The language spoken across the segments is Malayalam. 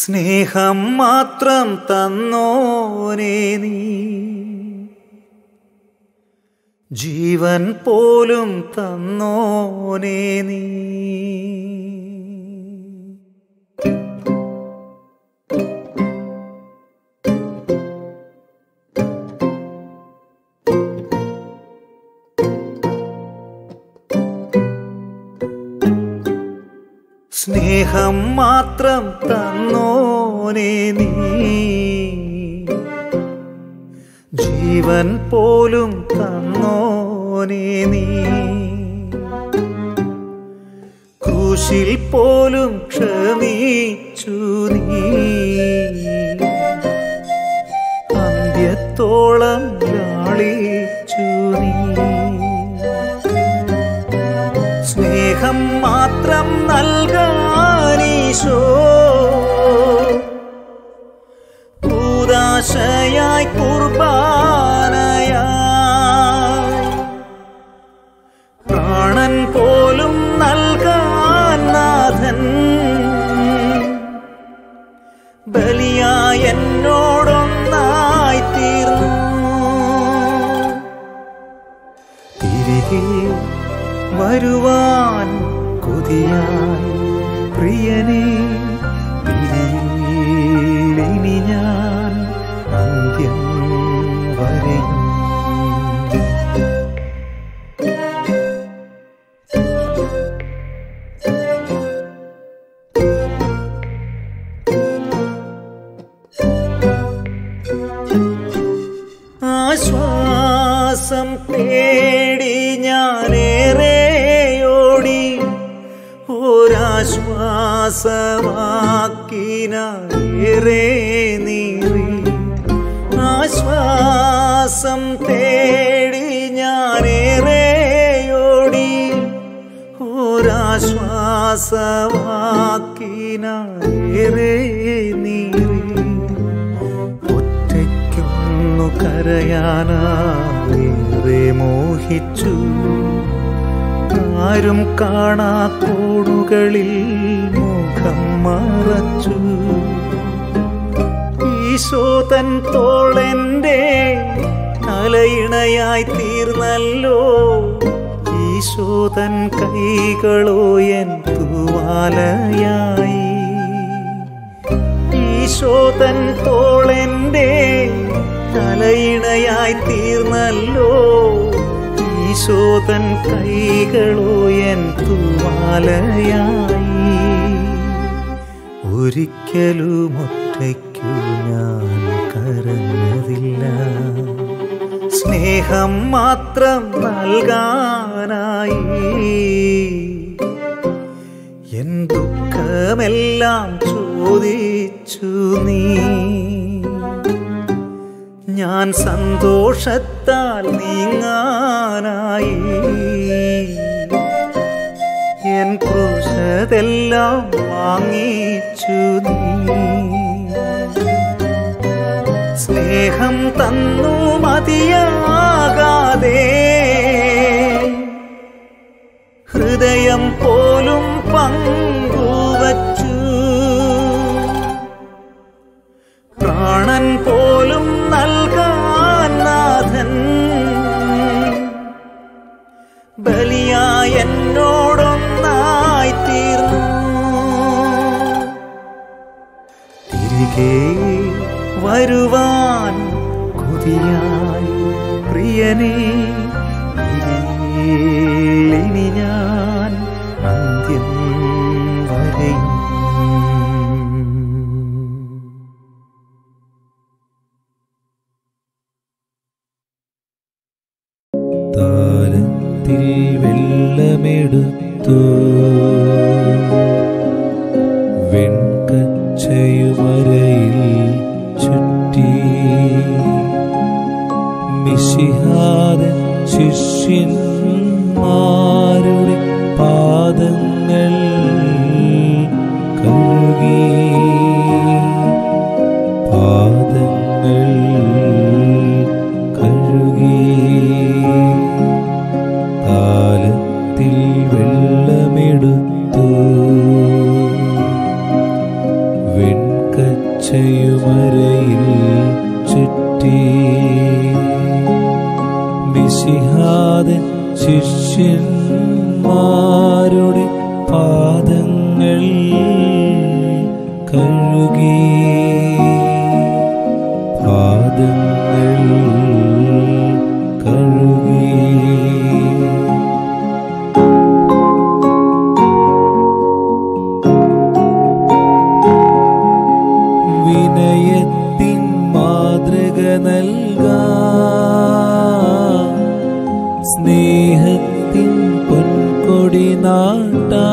സ്നേഹം മാത്രം തന്നോനേ നീ ജീവൻ പോലും തന്നോനേ നീ സ്നേഹം മാത്രം തന്നോനേ നീ ജീവൻ പോലും തന്നോനേ നീ ക്രൂശിൽ പോലും ക്ഷമിച്ചു നീ അന്ത്യത്തോളം ലാളിച്ചു നീ സ്നേഹം മാത്രം നൽകാനീശോ ഭൂതാശയായി കുർബാനയായി പ്രാണൻ പോലും നൽകാൻ നാഥൻ ബലിയായി എന്നോടൊന്നായി തീർന്നു തിരികെ വരുവാൻ കൊതിയായി പ്രിയനെ പിരിയിൽ ഇനി ഞാൻ അന്ത്യം വരെയും ആശ്വാസം തേടി ഞാനേറെയോടി ഒരാശ്വാസമാക്കിനേറെ നീറി ആശ്വാസം തേടി ഞാനേറെയോടി ഒരാശ്വാസമാക്കിനേറെ നീറി ഒറ്റയ്ക്കൊന്നു കരയാനേറെ മോഹിച്ചു ആരും കാണാ കോണുകളിൽ മുഖം മറച്ചു ഈശോ തൻ തോളെന്റെ തലയിണയായി തീർന്നല്ലോ ഈശോ തൻ കൈകളോ എൻ തൂവാലയായി ഈശോ തൻ തോളെന്റെ തലയിണയായി തീർന്നല്ലോ ഈശോ തൻ കൈകളോ എൻ തൂവാലയായി ഒരിക്കലും ഒറ്റയ്ക്കു ഞാൻ കരഞ്ഞതില്ല സ്നേഹം മാത്രം നൽകാനായി എൻ ദുഃഖമെല്ലാം ചോദിച്ചു നീ ഞാൻ സന്തോഷത്താൽ നീങ്ങാനായി എൻ ക്രൂശതെല്ലാം വാങ്ങിച്ചു നീ സ്നേഹം തന്നു മതിയാകാതെ ഹൃദയം പോലും പങ്കുവച്ചു പ്രാണൻ പോലും നൽകാൻ നാഥൻ ബലിയായി എന്നോടൊന്നായി തീർന്നു തിരികെ വരുവാൻ കൊതിയായി പ്രിയനെ ഇനി ഞാൻ അന്ത്യം വരെയും താരത്തിൽ വെള്ളമെടുത്തു വെൺകച്ചയുമരയിൽ ചുറ്റി മിശിഹാദ ശിഷ്യന്മാരുടെ പാദങ്ങൾ കഴുകി പാദങ്ങൾ കഴുകി താലത്തിൽ വെള്ളമെടുത്തു വെൺക ശിഷ്യന്മാരുടെ പാദങ്ങൾ കഴുകി പാദങ്ങൾ കഴുകി വിനയത്തിൻ മാതൃക നൽകാ സ്നേഹത്തിൻ പൊൻകൊടി നാട്ടാ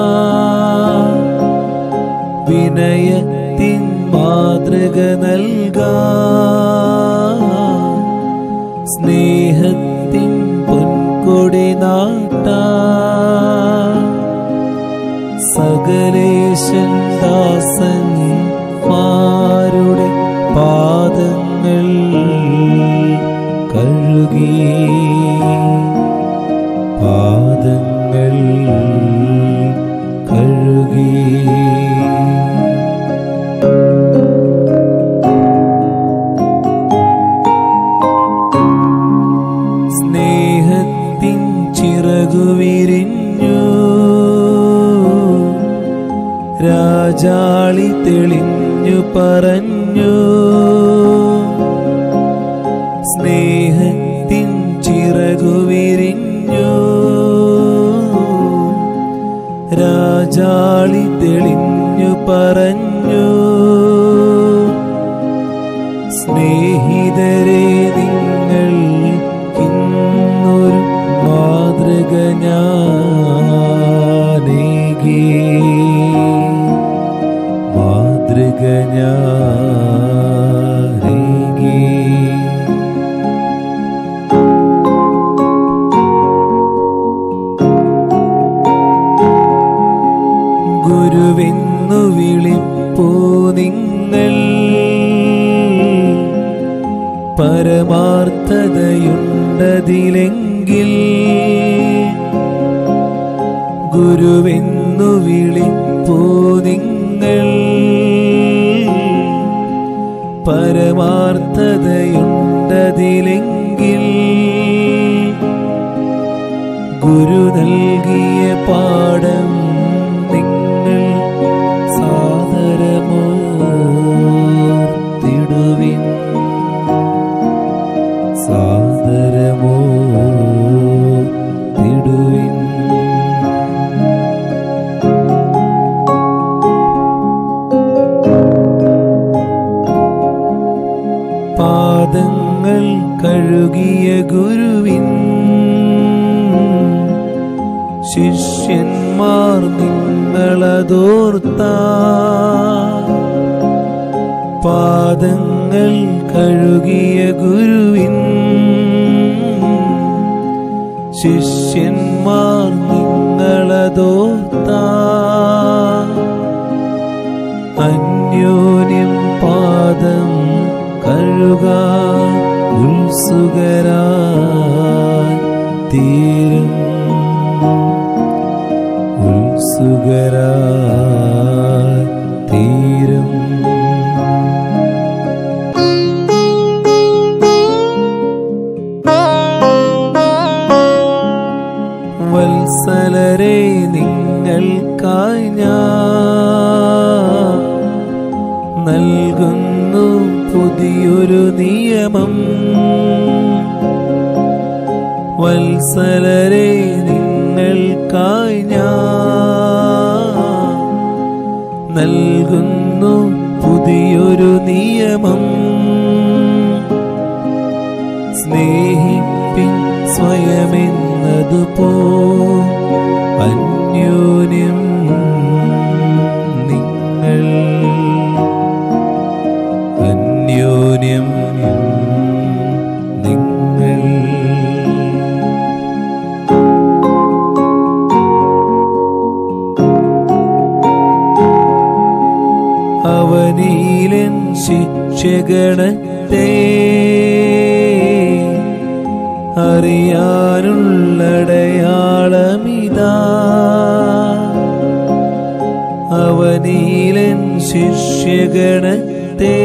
വിനയത്തിൻ മാതൃക നൽകാ സ്നേഹത്തിൻ പൊൻകൊടി നാട്ടാ സകലേശൻ ദാസൻ മാരുടെ പാദങ്ങൾ കഴുകി പാദങ്ങൾ കഴുകി സ്നേഹത്തിൻ ചിറകു വിരിഞ്ഞു രാജാളി തെളിഞ്ഞു പറഞ്ഞു സ്നേഹത്തിൻ ചിറകു വിരിഞ്ഞു രാജാളി തെളിഞ്ഞു പറഞ്ഞു സ്നേഹിതരെ നിങ്ങൾ ഇന്നൊരു മാതൃക ഞാനേകി മാതൃക ഞാനേകി ഗുരുവെന്നു വിളിപ്പൂ നിങ്ങൾ പരമാർത്ഥതയുണ്ടതിലെങ്കിൽ ഗുരുവെന്നു വിളിപ്പൂ നിങ്ങൾ പരമാർത്ഥതയുണ്ടതിലെങ്കിൽ ഗുരു നൽകിയ പാഠം നിങ്ങൾ സാദരമോർത്തിടുവിൻ സാദരമോർത്തിടുവിൻ പാദങ്ങൾ കഴുകിയ ഗുരുവിൻ ശിഷ്യന്മാർ നിങ്ങളതോർത്ത പാദങ്ങൾ കഴുകിയ ഗുരുവിൻ ശിഷ്യന്മാർ നിങ്ങളതോർത്ത അന്യോന്യം പാദം കഴുക ഉത്സുകരാ തീരും ഉത്സുകരാ തീരും വത്സലരെ നിങ്ങൾക്കായി ഞാൻ നൽകുന്നു പുതിയൊരു നിയമം വത്സലരെ നിങ്ങൾക്കായി ഞാൻ നൽകുന്നു പുതിയൊരു നിയമം സ്നേഹിപ്പിൻ സ്വയമെന്നതുപോ അന്യോന്യം നിങ്ങൾ അന്യോന്യം നിങ്ങൾ അവനീലൻ ശിക്ഷകണത്തെ അറിയാനുള്ളടയാളമിതാ അവനീലൻ ശിഷ്യഗണത്തെ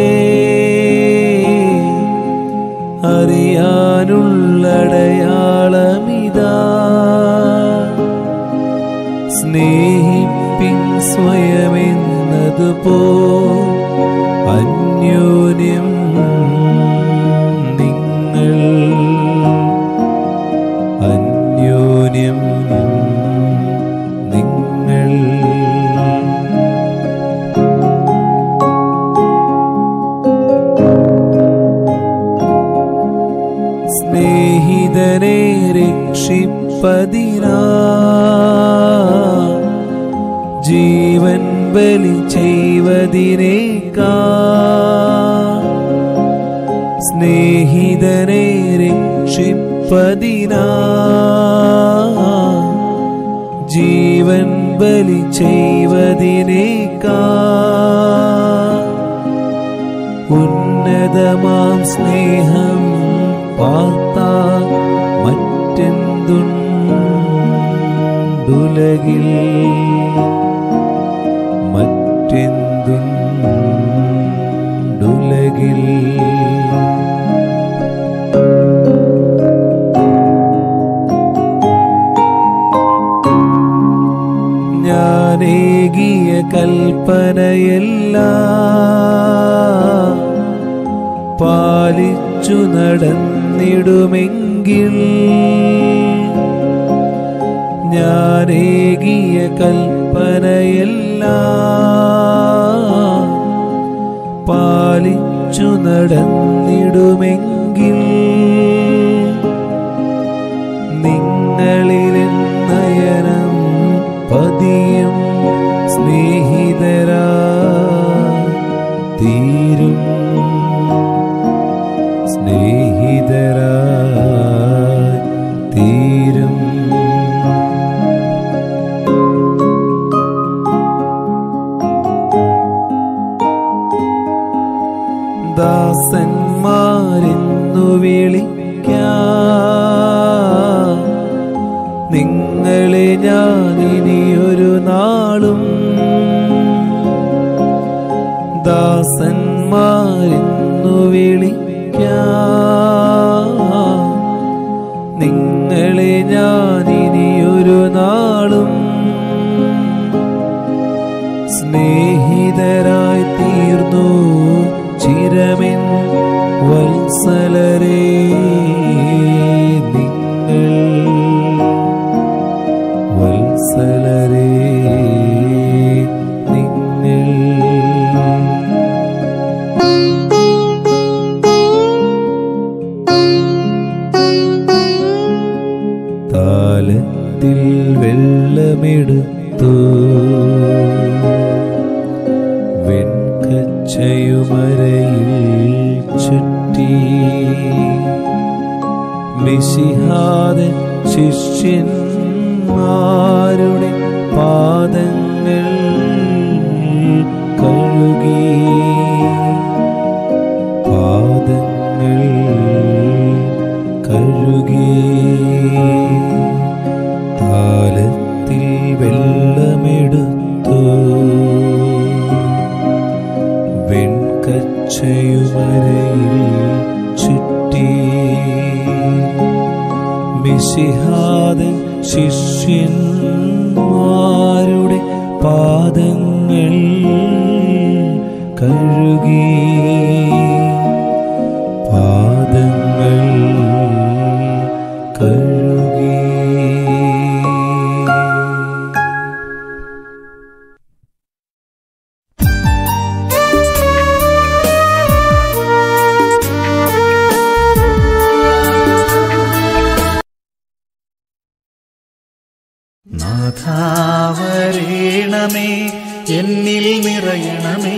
അറിയാനുള്ളടയാളമിതാ സ്നേഹിപ്പിൻ സ്വയമെന്നതുപോ അന്യോന്യം നിങ്ങൾ അന്യോന്യം നിങ്ങൾ സ്നേഹിതനെ രക്ഷിപ്പതിനാ ജീവൻ ബലി ചെയ്വതിനേക്കാ സ്നേഹിതനെ രക്ഷിപ്പതിനാ ജീവൻ ബലി ചെയ്വതിനേക്കാ ഉന്നതമാം സ്നേഹം പാർത്താൽ മറ്റെന്തുണ്ടുലകിൽ മറ്റെന്തുണ്ടുലകിൽ ഞാനേകിയ കൽപ്പനയെല്ലാം പാലിച്ചു നടന്നിടുമെങ്കിൽ ഞാനേകിയ കൽപ്പനയെല്ലാം പാലിച്ചു നടന്നിടുമെങ്കിൽ നിങ്ങളിൽ നയനം പതിയും സ്നേഹിതരാ തീരും സ്നേഹിതരാ തീരും ദാസന്മാരെന്നു വിളിക്കാം നിങ്ങളെ ഞാൻ ഇനിയൊരു നാളും ദാസന്മാരെന്നു വിളിക്കാം നിങ്ങളെ ഞാൻ ഇനിയൊരു നാളും സ്നേഹിതരായി തീർന്നു ചിരമിൻ വത്സലരേ നിങ്ങൾ വത്സലരേ നിങ്ങൾ താലത്തിൽ വെള്ളമെടുത്തു വെൺകച്ചയുമരയിൽ ചുറ്റി മിശിഹാദ ശിഷ്യന്മാരുടെ പാദങ്ങൾ കഴുകി പാദങ്ങൾ കഴുകി താലത്തിൽ വെള്ളമെടുത്തു വെൺകച്ചയുമരയിൽ ചുറ്റി മിശിഹാദൻ ശിഷ്യന്മാരുടെ പാദങ്ങൾ കഴുകി പാദങ്ങൾ കഴുകി നാഥാവരേണമേ എന്നിൽ നിറയണമേ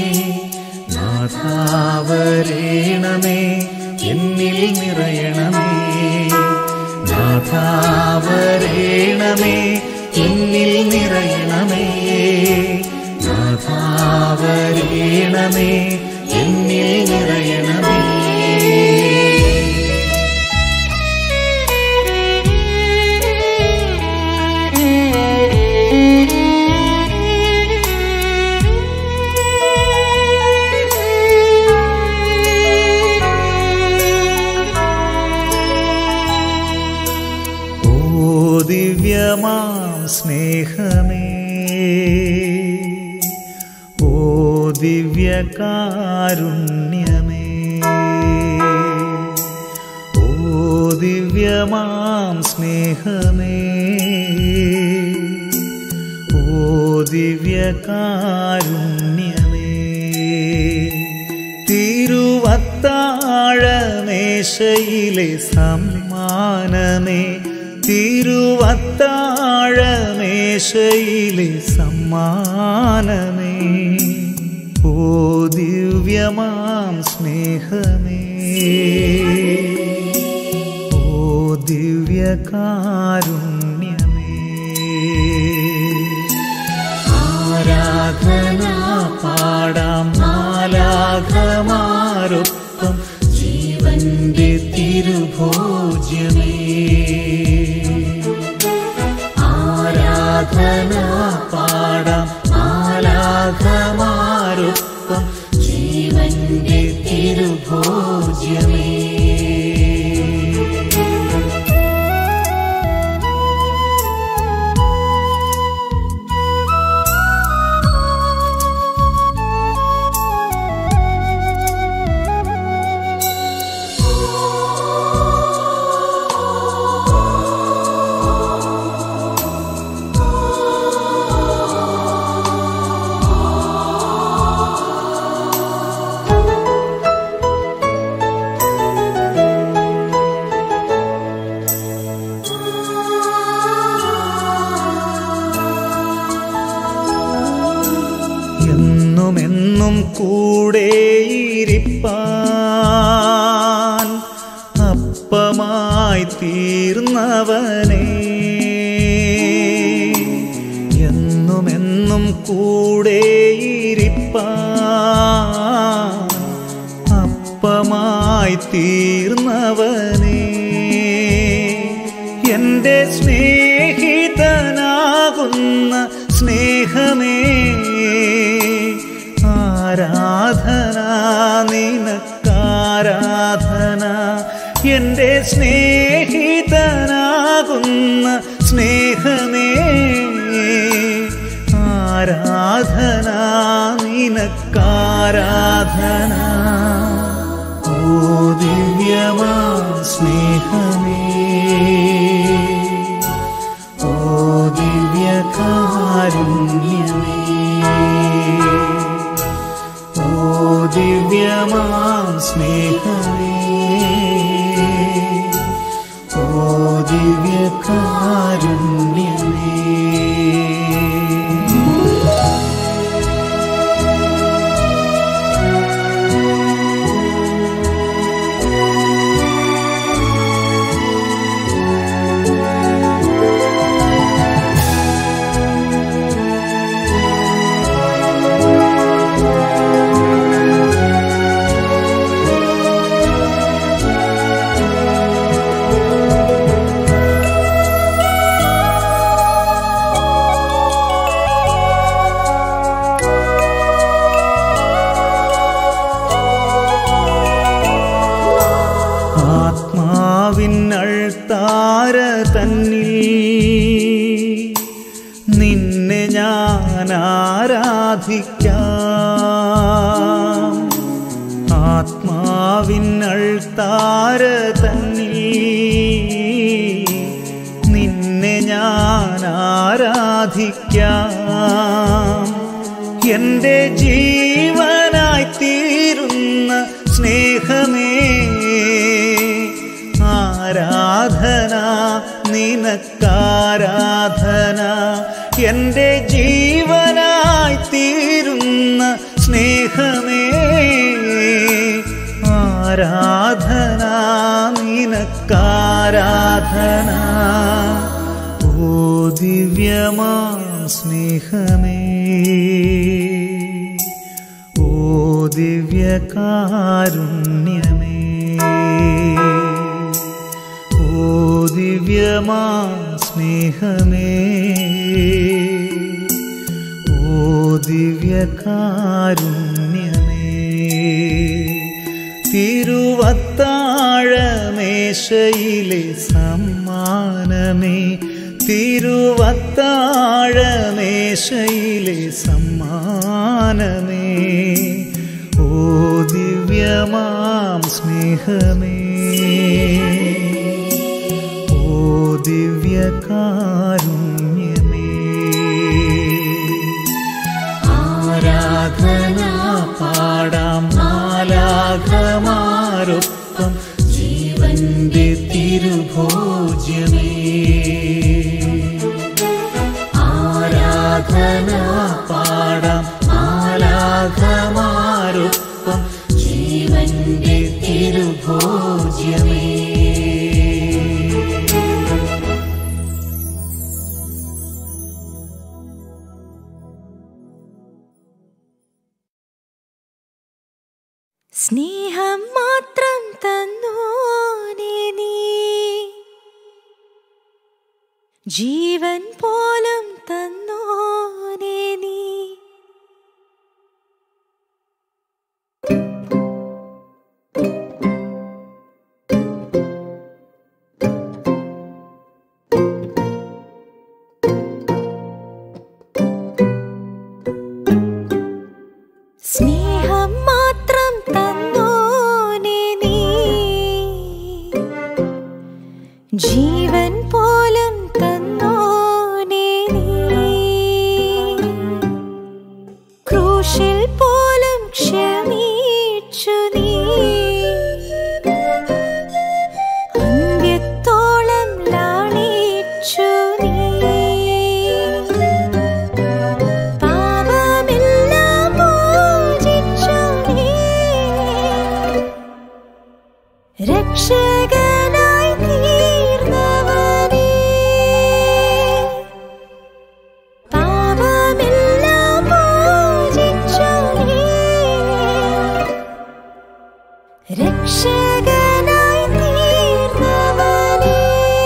നാഥാവരേണമേ എന്നിൽ നിറയണമേ നാഥാവരേണമേ എന്നിൽ നിറയണമേ നാഥാവരേണമേ എന്നിൽ നിറയണമേ ഓ ദിവ്യമാം സ്നേഹമേ ഓ ദിവ്യകാരുണ്യമേ ഓ ദിവ്യമാം സ്നേഹമേ ഓ ദിവ്യകാരുണ്യമേ തിരുവത്താഴമേശയിലെ സമ്മാനമേ തിരുവത്താഴമേശയിലെ സമ്മാനമേ ഓ ദിവ്യമാം സ്നേഹമേ ഓ ദിവ്യകാരുണ്യമേ ആരാധന പാടാം മാലാഘമാരൊപ്പം ജീവന്റെ തിരുഭോജ്യമേ ആരാധന പാടാം മാലാഘമാരൊപ്പം ജീവന്റെ തിരുഭോജ്യമേ എന്നുമെന്നും കൂടെയിരിപ്പാൻ അപ്പമായി തീർന്നവനേ എന്നുമെന്നും കൂടെയിരിപ്പാൻ അപ്പമായി തീർന്നവനേ എൻ്റെ സ്നേഹിതനാകുന്ന സ്നേഹമേ ആരാധന നിനക്കാരാധന എൻ്റെ സ്നേഹിതനാകുന്ന സ്നേഹമേ ആരാധന നിനക്കാരാധന ഓ ദിവ്യമാ സ്നേഹമേ ഓ ദിവ്യകാരുണ്യമേ ഓ ദിവ്യമാം സ്നേഹമേ ഓ ദിവ്യകാരുണ്യമേ ആത്മാവിനൾത്താര തന്നിൽ നിന്നെ ഞാൻ ആരാധിക്കാം ആത്മാവിനൾത്താര തന്നിൽ നിന്നെ ഞാൻ ആരാധിക്കാം എൻ്റെ ജീവനായി തീരുന്ന സ്നേഹമേ ആരാധന നിനക്കാരാധന എൻ്റെ ജീവനായി തീരുന്ന സ്നേഹമേ ആരാധന നിനക്കാരാധന ഓ ദിവ്യമാം സ്നേഹമേ ഓ ദിവ്യകാരുണ്യമേ ഓ ദിവ്യമാ സ്നേഹമേ ഓ ദിവ്യകാരുണ്യമേ തിരുവത്താഴമേശയിലെ സമ്മാനമേ തിരുവത്താഴമേശയിലെ സമ്മാനമേ ഓ ദിവ്യമാം സ്നേഹമേ ഓ ദിവ്യകാരുണ്യമേ ആരാധന പാടാം മാലാഘമാരൊപ്പം ജീവന്റെ തിരുഭോജ്യമേ ആരാധന പാടാം മാലാഘമാരൊപ്പം ജീവന്റെ തിരുഭോജ്യമേ സ്നേഹം മാത്രം തന്നോനെ നീ ജീവൻ പോലും തന്നോനെ നീ സ്നേഹം മാത്രം തന്നോനെ നീ ജീവൻ പോലും തന്നോനെ നീ ക്രൂശിൽ പോലും ക്ഷമിച്ചു നീ അന്ത്യത്തോളം ലാളിച്ചു നീ പാപമെല്ലാം മോചിച്ചു നീ രക്ഷകനായി തീർന്നവനേ പാപമെല്ലാം മോചിച്ചു നീ രക്ഷകനായി തീർന്നവനേ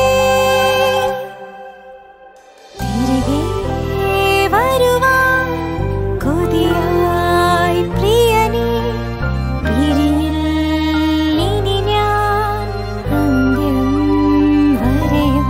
തിരികെ വരുവാൻ കൊതിയായി പ്രിയനേ പിരിയിൽ ഇനി ഞാൻ അന്ത്യം വരെയും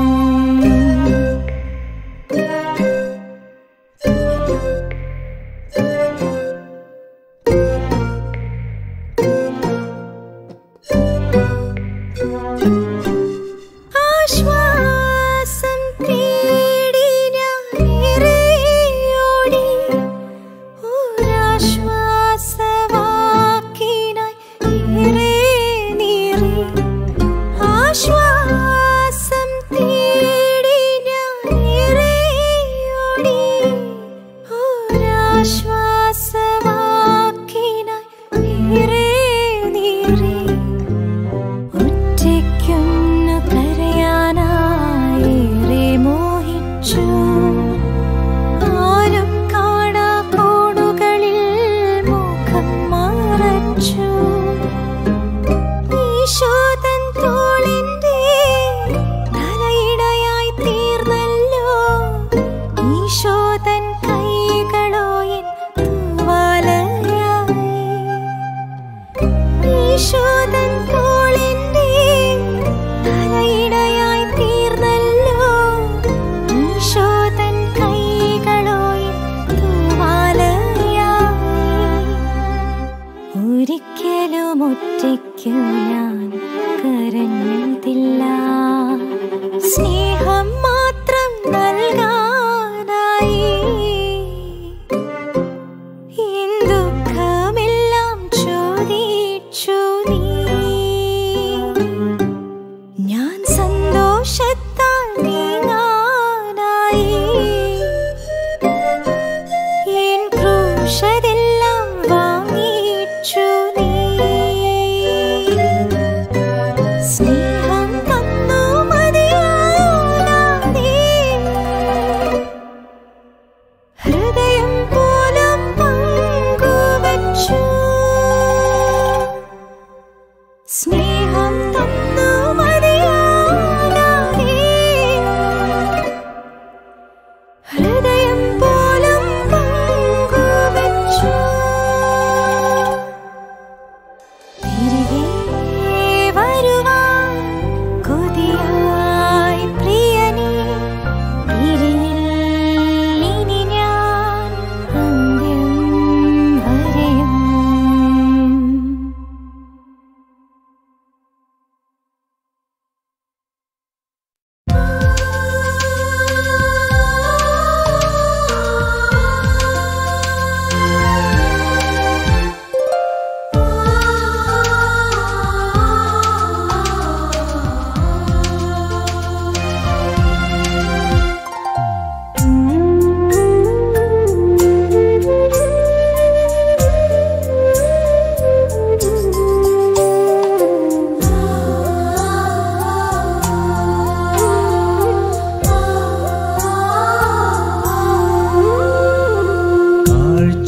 ആശ്വാസം തേടി ഞാൻ ഏറെയോടി ഒരാശ്വാസവാക്കിനായി ഏറെ നീറി ആശ്വാസം തേടി ഞാൻ ഏറെയോടി ഒരാശ്വാസവാക്കിനായി ഏറെ നീറി ഒറ്റയ്ക്കൊന്നു കരയാനായേറെ മോഹിച്ചു ആരും കാണാ കോണുകളിൽ മുഖം മറച്ചു ഈശോതൻ തോളിന്റെ തലയിടയായി തീർന്നല്ലോ ഈശോതൻ കൈകളോ എൻ തൂവാലയായി ഈശോതൻ തോളിന്റെ തലയിടയായി തീർന്നല്ലോ ഈശോതൻ കൈകളോ എൻ തൂവാലയായി ഒരിക്കലും ഒറ്റയ്ക്കു ഞാൻ കരഞ്ഞതില്ല സ്നേഹം മാത്രം നൽകാനായി എൻ ദുഃഖമെല്ലാം ചോദിച്ചു നീ ഞാൻ സന്തോഷത്താൽ നീങ്ങാനായി എൻ ക്രൂശതെല്ലാം വാങ്ങിച്ചു നീ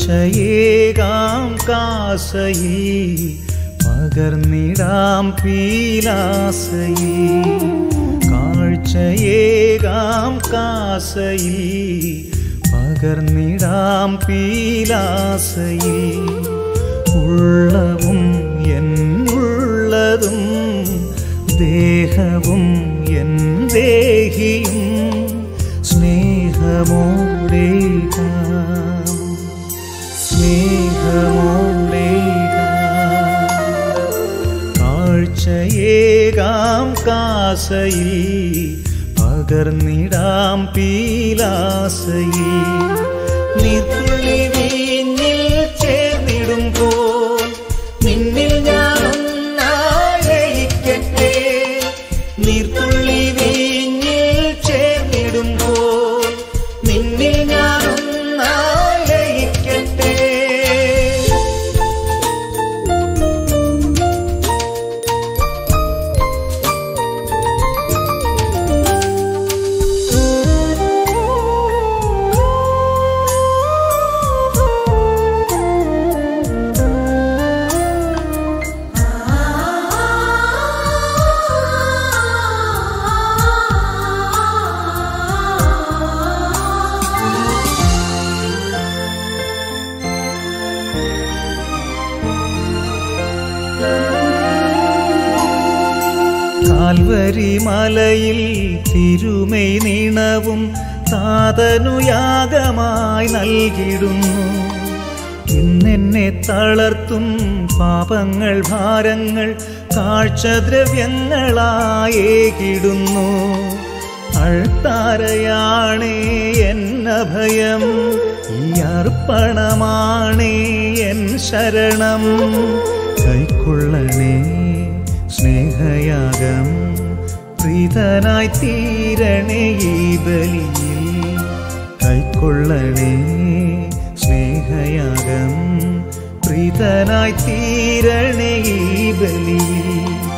കാഴ്ചയേകാം കാസയിൽ പകർന്നിടാം പീലാസയിൽ കാഴ്ചയേകാം കാസയിൽ പകർന്നിടാം പീലാസയിൽ ഉള്ളവും എന്നുള്ളതും ദേഹവും എൻ ദേഹിയും സ്നേഹമോടേകാം സ്നേഹമോടേകാം കാഴ്ചയേകാം കാസയിൽ പകർന്നിടാം പീലാസയിൽ നീർത്തുള്ളി വീഞ്ഞിൽ ചേർന്നിടുമ്പോൾ നിന്നിൽ ഞാനൊന്നായിരിക്കട്ടെ നീർത്തുള്ളി വീഞ്ഞിൽ ചേർന്നിടുമ്പോൾ നിന്നിൽ ഞാനൊന്നായിരിക്കട്ടെ കാൽവരി മലയിൽ തിരുമൈ നീണവും താതനുയാഗമായി നൽകിടുന്നു ഇന്നെന്നെ തളർത്തും പാപങ്ങൾ ഭാരങ്ങൾ കാഴ്ചദ്രവ്യങ്ങളായേകിടുന്നു അൾത്താരയാണേ എന്നഭയം ഈ അർപ്പണമാണേ എൻ ശരണം കൈക്കൊള്ളണേ സ്നേഹയാഗം പ്രീതനായി തീരണേ ഈ ബലിയിൽ കൈക്കൊള്ളണേ സ്നേഹയാഗം പ്രീതനായി തീരണേ ഈ ബലിയിൽ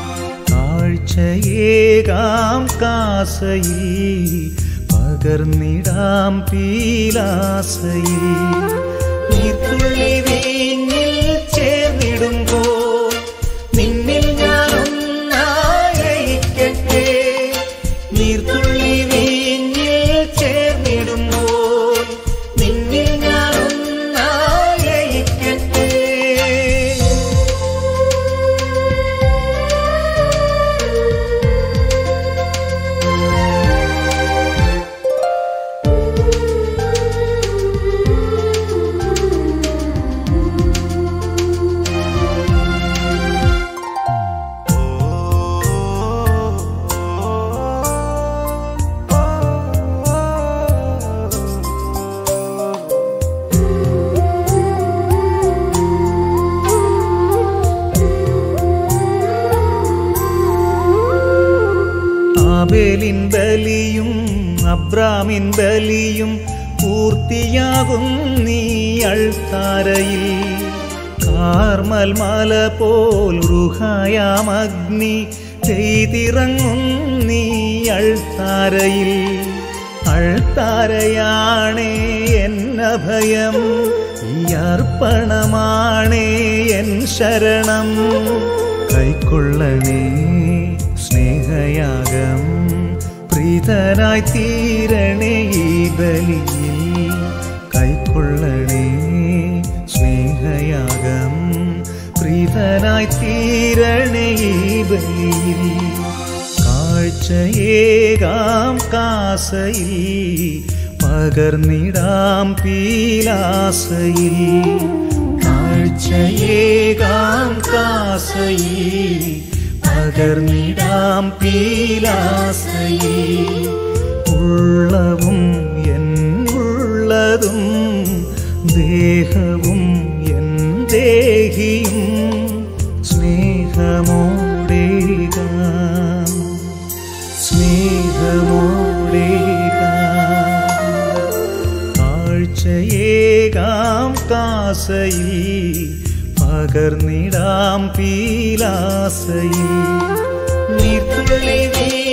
കാഴ്ചയേകാം കാസയിൽ പകർന്നിടാം പീലാസയിൽ നീർത്തുള്ളി വീഞ്ഞിൽ ചേർന്നിടുമ്പോൾ നിന്നിൽ ഞാനൊന്നായിരിക്കട്ടെ നീർത്തുള്ളി വീഞ്ഞിൽ ചേർന്നിടുമ്പോൾ നിന്നിൽ ഞാനൊന്നായിരിക്കട്ടെ ആബേലിൻ ബലിയും അബ്രാമിൻ ബലിയും പൂർത്തിയാകും നീ അൾത്താരയിൽ കാർമൽ മല പോൽ റുഹായാം അഗ്നി ചെയ്തിറങ്ങും നീ അൾത്താരയിൽ അൾത്താരയാണേ എന്നഭയം ഈ അർപ്പണമാണേ എൻ ശരണം കൈക്കൊള്ളണേ സ്നേഹയാഗം പ്രീതനായി തീരണേ ഈ ബലിയിൽ കൈക്കൊള്ളണേ സ്നേഹയാഗം പ്രീതനായി തീരണേ ഈ ബലിയിൽ കാഴ്ചയേകാം കാസയിൽ പകർന്നിടാം പീലാസയിൽ കാഴ്ചയേകാം കാസയിൽ പകർന്നിടാം പീലാസയിൽ ഉള്ളവും എന്നുള്ളതും ദേഹവും എൻ ദേഹിയും സ്നേഹമോടേകാം സ്നേഹമോടേകാം കാഴ്ചയേകാം കാസയിൽ പകർന്നിടാം പീലാസയിൽ നീർത്തുള്ളി വീ